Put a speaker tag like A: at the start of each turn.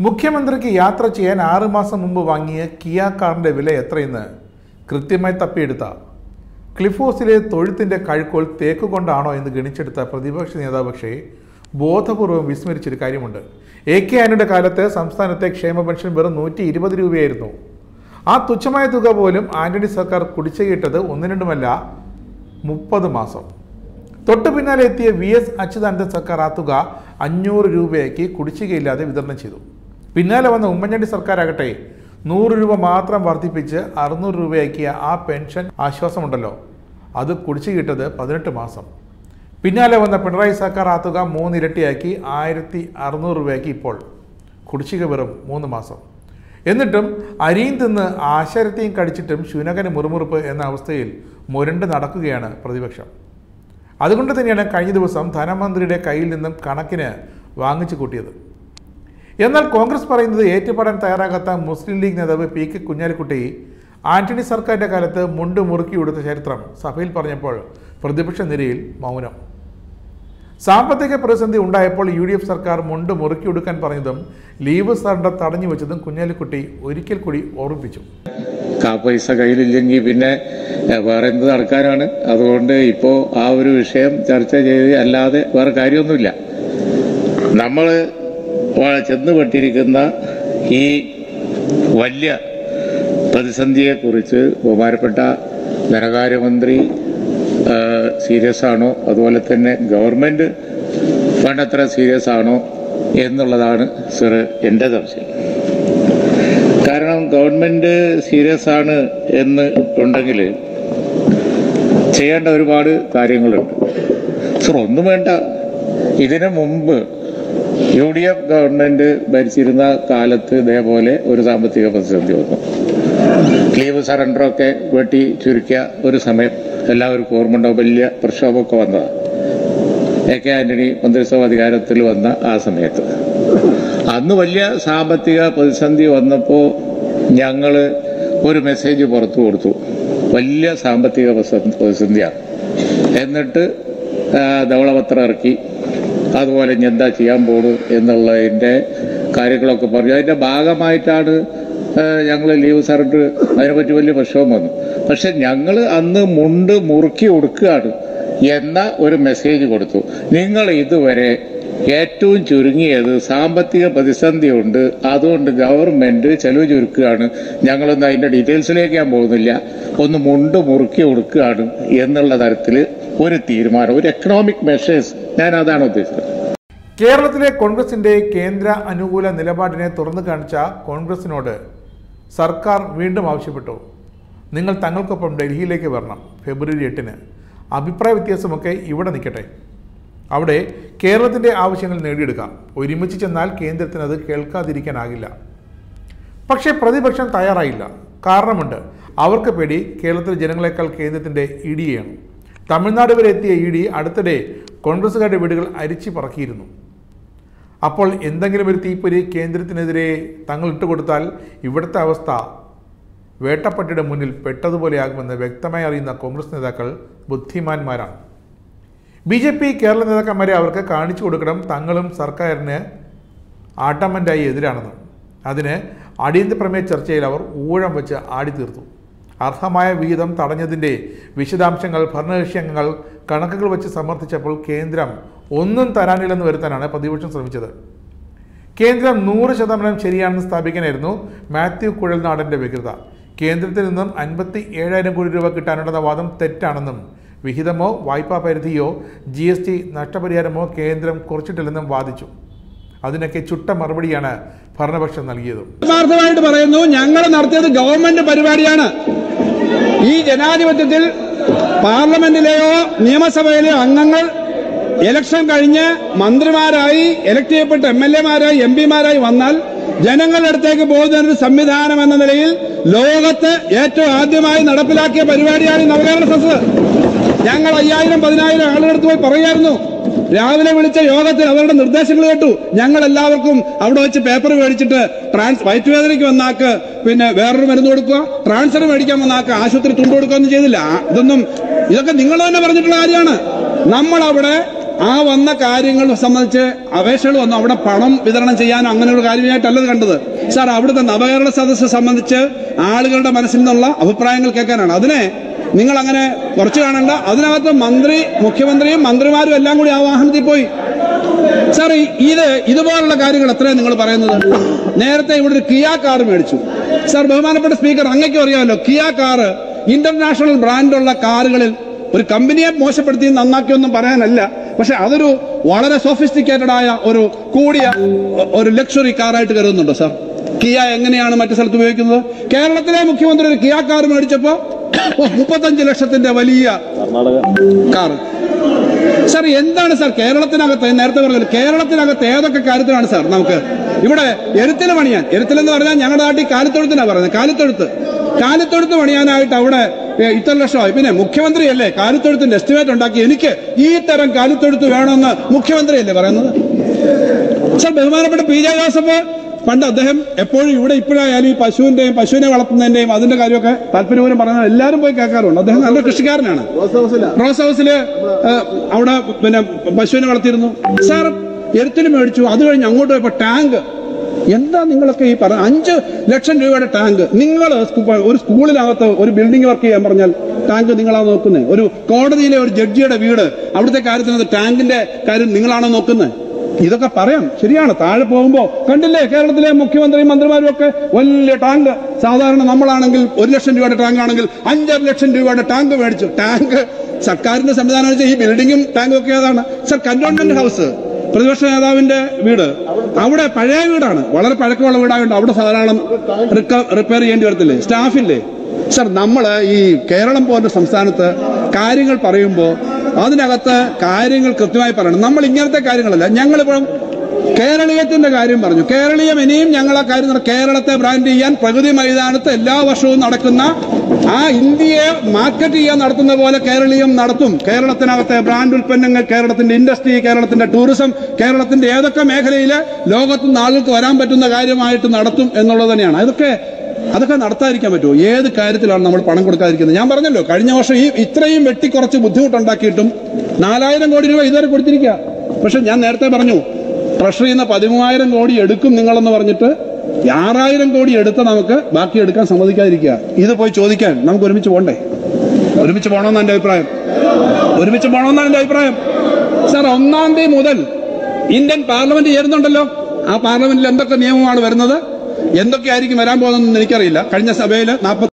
A: മുഖ്യമന്ത്രിക്ക് യാത്ര ചെയ്യാൻ ആറുമാസം മുമ്പ് വാങ്ങിയ കിയ കാറിൻ്റെ വില എത്രയെന്ന് കൃത്യമായി തപ്പിയെടുത്ത ക്ലിഫ് ഹൗസിലെ തൊഴുത്തിൻ്റെ കഴുക്കോൽ തേക്ക് കൊണ്ടാണോ എന്ന് ഗണിച്ചെടുത്ത പ്രതിപക്ഷ നേതാവ് പക്ഷേ ബോധപൂർവം വിസ്മരിച്ചൊരു കാര്യമുണ്ട് എ കെ ആന്റണിയുടെ കാലത്ത് സംസ്ഥാനത്തെ ക്ഷേമ പെൻഷൻ വെറും നൂറ്റി ഇരുപത് രൂപയായിരുന്നു ആ തുച്ഛമായ തുക പോലും ആന്റണി സർക്കാർ കുടിശ്ശികയിട്ടത് ഒന്ന് രണ്ടുമല്ല മുപ്പത് മാസം തൊട്ടു പിന്നാലെ എത്തിയ വി എസ് അച്യുതാനന്ദൻ സർക്കാർ ആ തുക അഞ്ഞൂറ് രൂപയാക്കി കുടിശ്ശികയില്ലാതെ വിതരണം ചെയ്തു പിന്നാലെ വന്ന ഉമ്മൻചാണ്ടി സർക്കാരാകട്ടെ നൂറ് രൂപ മാത്രം വർദ്ധിപ്പിച്ച് അറുന്നൂറ് രൂപയാക്കിയ ആ പെൻഷൻ ആശ്വാസമുണ്ടല്ലോ അത് കുടിശ്ശികിട്ടത് പതിനെട്ട് മാസം പിന്നാലെ വന്ന പിണറായി സർക്കാർ ആ തുക മൂന്നിരട്ടിയാക്കി ആയിരത്തി അറുന്നൂറ് രൂപയാക്കി ഇപ്പോൾ കുടിശ്ശിക വെറും മൂന്ന് മാസം എന്നിട്ടും അരിയും തിന്ന് ആശരത്തെയും കടിച്ചിട്ടും ശുനകന് മുറുമുറുപ്പ് എന്ന അവസ്ഥയിൽ മുരണ്ട് നടക്കുകയാണ് പ്രതിപക്ഷം അതുകൊണ്ട് തന്നെയാണ് കഴിഞ്ഞ ദിവസം ധനമന്ത്രിയുടെ കയ്യിൽ നിന്നും കണക്കിന് വാങ്ങിച്ചു കൂട്ടിയത് എന്നാൽ കോൺഗ്രസ് പറയുന്നത് ഏറ്റുപാടാൻ തയ്യാറാകാത്ത മുസ്ലിം ലീഗ് നേതാവ് പി കെ കുഞ്ഞാലിക്കുട്ടി ആന്റണി സർക്കാരിൻ്റെ കാലത്ത് മുണ്ട് മുറുക്കി കൊടുത്ത ചരിത്രം സഭയിൽ പറഞ്ഞപ്പോൾ പ്രതിപക്ഷ നിരയിൽ മൗനം സാമ്പത്തിക പ്രതിസന്ധി ഉണ്ടായപ്പോൾ യു ഡി എഫ് സർക്കാർ മുണ്ട് മുറുക്കി കൊടുക്കാൻ പറഞ്ഞതും ലീവ് സറണ്ടർ തടഞ്ഞു വെച്ചതും കുഞ്ഞാലിക്കുട്ടി ഒരിക്കൽ കൂടി ഓർമ്മിപ്പിച്ചു
B: കാ പൈസ കയ്യിലില്ലെങ്കിൽ പിന്നെ എഹ്, വേറെ എന്ത് നടക്കാനാണ് അതുകൊണ്ട് ഇപ്പോൾ ആ ഒരു വിഷയം ചർച്ച ചെയ്ത് അല്ലാതെ വേറെ കാര്യമൊന്നുമില്ല നമ്മൾ ചെന്നുപെട്ടിരിക്കുന്ന ഈ വലിയ പ്രതിസന്ധിയെക്കുറിച്ച് ബഹുമാനപ്പെട്ട ധനകാര്യമന്ത്രി സീരിയസ് ആണോ അതുപോലെ തന്നെ ഗവൺമെന്റ് വേണ്ടത്ര സീരിയസ് ആണോ എന്നുള്ളതാണ് സർ എൻ്റെ സംശയം കാരണം ഗവൺമെന്റ് സീരിയസ് ആണ് എന്ന് ഉണ്ടെങ്കിൽ ചെയ്യേണ്ട ഒരുപാട് കാര്യങ്ങളുണ്ട് സർ ഒന്നും വേണ്ട ഇതിനു മുമ്പ് യു ഡി എഫ് ഗവൺമെന്റ് ഭരിച്ചിരുന്ന കാലത്ത് ഇതേപോലെ ഒരു സാമ്പത്തിക പ്രതിസന്ധി വന്നു ലീവ് സറണ്ടറൊക്കെ വെട്ടി ചുരുക്കിയ ഒരു സമയം എല്ലാവർക്കും ഓർമ്മ ഉണ്ടാവും വലിയ പ്രക്ഷോഭമൊക്കെ വന്നതാണ് എ കെ ആന്റണി മന്ത്രിസഭ അധികാരത്തിൽ വന്ന ആ സമയത്ത് അന്ന് വലിയ സാമ്പത്തിക പ്രതിസന്ധി വന്നപ്പോൾ ഞങ്ങൾ ഒരു മെസ്സേജ് പുറത്തു കൊടുത്തു വലിയ സാമ്പത്തിക പ്രതിസന്ധി- പ്രതിസന്ധിയാണ് എന്നിട്ട് ആ, ധവളപത്രം ഇറക്കി അതുപോലെ ഇനി എന്താ ചെയ്യാൻ പോണു എന്നുള്ളതിൻ്റെ കാര്യങ്ങളൊക്കെ പറഞ്ഞു അതിൻ്റെ ഭാഗമായിട്ടാണ് ഞങ്ങൾ ലീവ് സറണ്ടർ അതിനെപ്പറ്റി വലിയ പ്രശ്നവും വന്നു പക്ഷെ ഞങ്ങൾ അന്ന് മുണ്ട് മുറുക്കി കൊടുക്കുകയാണ് എന്ന ഒരു മെസ്സേജ് കൊടുത്തു നിങ്ങൾ ഇതുവരെ ഏറ്റവും ചുരുങ്ങിയത് സാമ്പത്തിക പ്രതിസന്ധിയുണ്ട് അതുകൊണ്ട് ഗവൺമെന്റ് ചെലവ് ചുരുക്കുകയാണ് ഞങ്ങളൊന്നും അതിന്റെ ഡീറ്റെയിൽസിലേക്ക് ഞാൻ പോകുന്നില്ല ഒന്ന് മുണ്ട് മുറുക്കി കൊടുക്കുകയാണ് എന്നുള്ള തരത്തിൽ ഒരു തീരുമാനം ഒരു എക്കണോമിക് മെഷേഴ്സ് ഞാൻ അതാണ് ഉദ്ദേശിച്ചത്
A: കേരളത്തിലെ കോൺഗ്രസിന്റെ കേന്ദ്ര അനുകൂല നിലപാടിനെ തുറന്നു കാണിച്ച കോൺഗ്രസിനോട് സർക്കാർ വീണ്ടും ആവശ്യപ്പെട്ടു നിങ്ങൾ തങ്ങൾക്കൊപ്പം ഡൽഹിയിലേക്ക് വരണം ഫെബ്രുവരി എട്ടിന് അഭിപ്രായ വ്യത്യാസമൊക്കെ ഇവിടെ നിൽക്കട്ടെ അവിടെ കേരളത്തിൻ്റെ ആവശ്യങ്ങൾ നേടിയെടുക്കാം ഒരുമിച്ച് ചെന്നാൽ കേന്ദ്രത്തിന് അത് കേൾക്കാതിരിക്കാനാകില്ല പക്ഷേ പ്രതിപക്ഷം തയ്യാറായില്ല കാരണമുണ്ട് അവർക്ക് പേടി കേരളത്തിലെ ജനങ്ങളെക്കാൾ കേന്ദ്രത്തിൻ്റെ ഇ ഡിയാണ് തമിഴ്നാട് വരെ എത്തിയ ഇ ഡി അടുത്തിടെ കോൺഗ്രസുകാരുടെ വീടുകൾ അരിച്ചു പറക്കിയിരുന്നു അപ്പോൾ എന്തെങ്കിലും ഒരു തീപ്പൊരി കേന്ദ്രത്തിനെതിരെ തങ്ങൾ ഇട്ടുകൊടുത്താൽ ഇവിടുത്തെ അവസ്ഥ വേട്ടപ്പട്ടിയുടെ മുന്നിൽ പെട്ടതുപോലെയാകുമെന്ന് വ്യക്തമായി അറിയുന്ന കോൺഗ്രസ് നേതാക്കൾ ബുദ്ധിമാന്മാരാണ് ബി ജെ പി കേരള നേതാക്കന്മാരെ അവർക്ക് കാണിച്ചു കൊടുക്കണം തങ്ങളും സർക്കാരിന് ആട്ടമൻ്റായി എതിരാണെന്ന് അതിന് അടിയന്തര പ്രമേയ ചർച്ചയിൽ അവർ ഊഴം വെച്ച് ആടി തീർത്തു അർഹമായ വിഹിതം തടഞ്ഞതിൻ്റെ വിശദാംശങ്ങൾ ഭരണകക്ഷി അംഗങ്ങൾ കണക്കുകൾ വെച്ച് സമർത്ഥിച്ചപ്പോൾ കേന്ദ്രം ഒന്നും തരാനില്ലെന്ന് വരുത്താനാണ് പ്രതിപക്ഷം ശ്രമിച്ചത് കേന്ദ്രം നൂറ് ശതമാനം ശരിയാണെന്ന് സ്ഥാപിക്കാനായിരുന്നു മാത്യു കുഴൽനാടൻ്റെ വ്യഗ്രത കേന്ദ്രത്തിൽ നിന്നും അൻപത്തി ഏഴായിരം കോടി രൂപ കിട്ടാനുണ്ടെന്ന വാദം തെറ്റാണെന്നും വിഹിതമോ വായ്പാ പരിധിയോ ജി എസ് ടി നഷ്ടപരിഹാരമോ കേന്ദ്രം കുറച്ചിട്ടില്ലെന്നും വാദിച്ചു അതിനൊക്കെ ചുട്ട മറുപടിയാണ് ഭരണപക്ഷം നൽകിയത്
C: ആത്മാർത്ഥമായിട്ട് പറയുന്നു ഞങ്ങൾ നടത്തിയത് ഗവൺമെന്റ് പരിപാടിയാണ് ഈ ജനാധിപത്യത്തിൽ പാർലമെന്റിലെയോ നിയമസഭയിലെയോ അംഗങ്ങൾ ഇലക്ഷൻ കഴിഞ്ഞ് മന്ത്രിമാരായി ഇലക്ട് ചെയ്യപ്പെട്ട എം എൽ എമാരായി എം പിമാരായി വന്നാൽ ജനങ്ങളുടെ അടുത്തേക്ക് പോകുന്ന ഒരു സംവിധാനം എന്ന നിലയിൽ ലോകത്ത് ഏറ്റവും ആദ്യമായി നടപ്പിലാക്കിയ പരിപാടിയാണ് ഈ നവകേരള സദസ് ഞങ്ങൾ അയ്യായിരം പതിനായിരം ആളുകളടുത്ത് പോയി പറയായിരുന്നു രാവിലെ വിളിച്ച യോഗത്തിൽ അവരുടെ നിർദ്ദേശങ്ങൾ കേട്ടു ഞങ്ങൾ എല്ലാവർക്കും അവിടെ വെച്ച് പേപ്പർ മേടിച്ചിട്ട് ട്രാൻസ് വയറ്റുവേദനയ്ക്ക് വന്നാക്ക് പിന്നെ വേറൊരു മരുന്ന് കൊടുക്കുക ട്രാൻസ്ഫർ മേടിക്കാൻ വന്നാക്ക് ആശുപത്രി തുണ്ടു കൊടുക്കുകയൊന്നും ചെയ്തില്ല ആ, ഇതൊന്നും ഇതൊക്കെ നിങ്ങൾ തന്നെ പറഞ്ഞിട്ടുള്ള കാര്യമാണ് നമ്മൾ അവിടെ ആ വന്ന കാര്യങ്ങൾ സംബന്ധിച്ച് അപേക്ഷകൾ വന്നു അവിടെ പണം വിതരണം ചെയ്യാനോ അങ്ങനെ ഒരു കാര്യമായിട്ടല്ലത് കണ്ടത് സാർ അവിടുത്തെ നവകേരള സദസ്സ് സംബന്ധിച്ച് ആളുകളുടെ മനസ്സിൽ നിന്നുള്ള അഭിപ്രായങ്ങൾ കേൾക്കാനാണ് അതിനെ നിങ്ങൾ അങ്ങനെ കുറച്ച് കാണണ്ട അതിനകത്ത് മന്ത്രി മുഖ്യമന്ത്രിയും മന്ത്രിമാരും എല്ലാം കൂടി ആ വാഹനത്തിൽ പോയി സാർ ഈ- ഇത് ഇതുപോലുള്ള കാര്യങ്ങൾ എത്രയാണ് നിങ്ങൾ പറയുന്നത് നേരത്തെ ഇവിടെ ഒരു കിയ കാർ മേടിച്ചു സാർ ബഹുമാനപ്പെട്ട സ്പീക്കർ അങ്ങേക്കും അറിയാമല്ലോ കിയ കാറ് ഇന്റർനാഷണൽ ബ്രാൻഡുള്ള കാറുകളിൽ ഒരു കമ്പനിയെ മോശപ്പെടുത്തി നന്നാക്കിയൊന്നും പറയാനല്ല പക്ഷെ അതൊരു വളരെ സോഫിസ്റ്റിക്കേറ്റഡ് ആയ ഒരു കൂടിയ ഒ- ഒരു ലക്ഷറി കാറായിട്ട് കരുതുന്നുണ്ടോ സാർ കിയ എങ്ങനെയാണ് മറ്റു സ്ഥലത്ത് ഉപയോഗിക്കുന്നത് കേരളത്തിലെ മുഖ്യമന്ത്രി ഒരു കിയ കാർ മേടിച്ചപ്പോ ഓ, മുപ്പത്തഞ്ച് ലക്ഷത്തിന്റെ വലിയ കാർ സാർ എന്താണ് സാർ കേരളത്തിനകത്ത് നേരത്തെ പറഞ്ഞത് കേരളത്തിനകത്ത് ഏതൊക്കെ കാര്യത്തിലാണ് സാർ നമുക്ക് ഇവിടെ എരുത്തിൽ പണിയാൻ എരുത്തിൽ എന്ന് പറഞ്ഞാൽ ഞങ്ങളുടെ നാട്ടിൽ കാലിത്തൊഴുത്തിനാണ് പറയുന്നത് കാലിത്തൊഴുത്ത് കാലിത്തൊഴുത്ത് പണിയാനായിട്ട് അവിടെ ഏ, ഇത്ര ലക്ഷമായി പിന്നെ മുഖ്യമന്ത്രിയല്ലേ കാലിത്തൊഴുത്തിന്റെ എസ്റ്റിമേറ്റ് ഉണ്ടാക്കി എനിക്ക് ഈ തരം കാലിത്തൊഴുത്ത് വേണമെന്ന് മുഖ്യമന്ത്രിയല്ലേ പറയുന്നത് സാർ ബഹുമാനപ്പെട്ട പി ജെ ജോസഫ് പണ്ട് അദ്ദേഹം എപ്പോഴും ഇവിടെ ഇപ്പോഴായാലും ഈ പശുവിന്റെയും പശുവിനെ വളർത്തുന്നതിന്റെയും അതിന്റെ കാര്യമൊക്കെ താല്പര്യപൂർവ്വം പറയുന്നത് എല്ലാവരും പോയി കേൾക്കാറുണ്ട് അദ്ദേഹം നല്ല കൃഷിക്കാരനാണ് റോസ് ഹൗസില് ഏ, അവിടെ പിന്നെ പശുവിനെ വളർത്തിയിരുന്നു സാർ എരുത്തിന് മേടിച്ചു അത് കഴിഞ്ഞ് അങ്ങോട്ട് പോയപ്പോ ടാങ്ക് എന്താ നിങ്ങളൊക്കെ ഈ പറഞ്ഞ അഞ്ച് ലക്ഷം രൂപയുടെ ടാങ്ക് നിങ്ങൾ ഒരു സ്കൂളിനകത്ത് ഒരു ബിൽഡിംഗ് വർക്ക് ചെയ്യാൻ പറഞ്ഞാൽ ടാങ്ക് നിങ്ങളാണ് നോക്കുന്നത് ഒരു കോടതിയിലെ ഒരു ജഡ്ജിയുടെ വീട് അവിടുത്തെ കാര്യത്തിനകത്ത് ടാങ്കിന്റെ കാര്യം നിങ്ങളാണോ നോക്കുന്നത് ഇതൊക്കെ പറയാം ശരിയാണ് താഴെ പോകുമ്പോ കണ്ടില്ലേ കേരളത്തിലെ മുഖ്യമന്ത്രിയും മന്ത്രിമാരും ഒക്കെ വലിയ ടാങ്ക് സാധാരണ നമ്മളാണെങ്കിൽ ഒരു ലക്ഷം രൂപയുടെ ടാങ്ക് ആണെങ്കിൽ അഞ്ചര ലക്ഷം രൂപയുടെ ടാങ്ക് മേടിച്ചു ടാങ്ക് സർക്കാരിന്റെ സംവിധാനം വെച്ചാൽ ഈ ബിൽഡിങ്ങും ടാങ്കും ഒക്കെ ഏതാണ് സർ കന്റോൺമെന്റ് ഹൗസ് പ്രതിപക്ഷ നേതാവിന്റെ വീട് അവിടെ പഴയ വീടാണ് വളരെ പഴക്കമുള്ള വീടായതുകൊണ്ട് അവിടെ ധാരാളം റിപ്പയർ ചെയ്യേണ്ടി വരത്തില്ലേ സ്റ്റാഫില്ലേ സർ നമ്മൾ ഈ കേരളം പോലുള്ള സംസ്ഥാനത്ത് കാര്യങ്ങൾ പറയുമ്പോൾ അതിനകത്ത് കാര്യങ്ങൾ കൃത്യമായി പറയണം നമ്മൾ ഇങ്ങനത്തെ കാര്യങ്ങളല്ല ഞങ്ങളിപ്പോഴും കേരളീയത്തിന്റെ കാര്യം പറഞ്ഞു കേരളീയം ഇനിയും ഞങ്ങൾ ആ കാര്യം നട- കേരളത്തെ ബ്രാൻഡ് ചെയ്യാൻ പ്രകൃതി മൈതാനത്ത് എല്ലാ വർഷവും നടക്കുന്ന ആ ഇന്ത്യയെ മാർക്കറ്റ് ചെയ്യാൻ നടത്തുന്ന പോലെ കേരളീയം നടത്തും കേരളത്തിനകത്തെ ബ്രാൻഡ് ഉൽപ്പന്നങ്ങൾ കേരളത്തിന്റെ ഇൻഡസ്ട്രി കേരളത്തിന്റെ ടൂറിസം കേരളത്തിന്റെ ഏതൊക്കെ മേഖലയിൽ ലോകത്തുനിന്ന് ആളുകൾക്ക് വരാൻ പറ്റുന്ന കാര്യമായിട്ട് നടത്തും എന്നുള്ളത് തന്നെയാണ് അതൊക്കെ അതൊക്കെ നടത്താതിരിക്കാൻ പറ്റുമോ ഏത് കാര്യത്തിലാണ് നമ്മൾ പണം കൊടുക്കാതിരിക്കുന്നത് ഞാൻ പറഞ്ഞല്ലോ കഴിഞ്ഞ വർഷം ഈ ഇത്രയും വെട്ടിക്കുറച്ച് ബുദ്ധിമുട്ടുണ്ടാക്കിയിട്ടും നാലായിരം കോടി രൂപ ഇതുവരെ കൊടുത്തിരിക്കുക പക്ഷെ ഞാൻ നേരത്തെ പറഞ്ഞു ട്രഷറിയിൽ നിന്ന് പതിമൂവായിരം കോടി എടുക്കും നിങ്ങളെന്ന് പറഞ്ഞിട്ട് ആറായിരം കോടി എടുത്ത് നമുക്ക് ബാക്കി എടുക്കാൻ സമ്മതിക്കാതിരിക്കുക ഇത് പോയി ചോദിക്കാൻ നമുക്ക് ഒരുമിച്ച് പോകണ്ടേ ഒരുമിച്ച് പോകണമെന്നാണ് എൻ്റെ അഭിപ്രായം ഒരുമിച്ച് പോകണമെന്നാണ് എൻ്റെ അഭിപ്രായം സാർ ഒന്നാം തീയതി മുതൽ ഇന്ത്യൻ പാർലമെന്റ് ചേരുന്നുണ്ടല്ലോ ആ പാർലമെന്റിൽ എന്തൊക്കെ നിയമമാണ് വരുന്നത് എന്തൊക്കെയായിരിക്കും വരാൻ പോകുന്നതെന്ന് എനിക്കറിയില്ല കഴിഞ്ഞ സഭയിൽ നാൽപ്പത്തി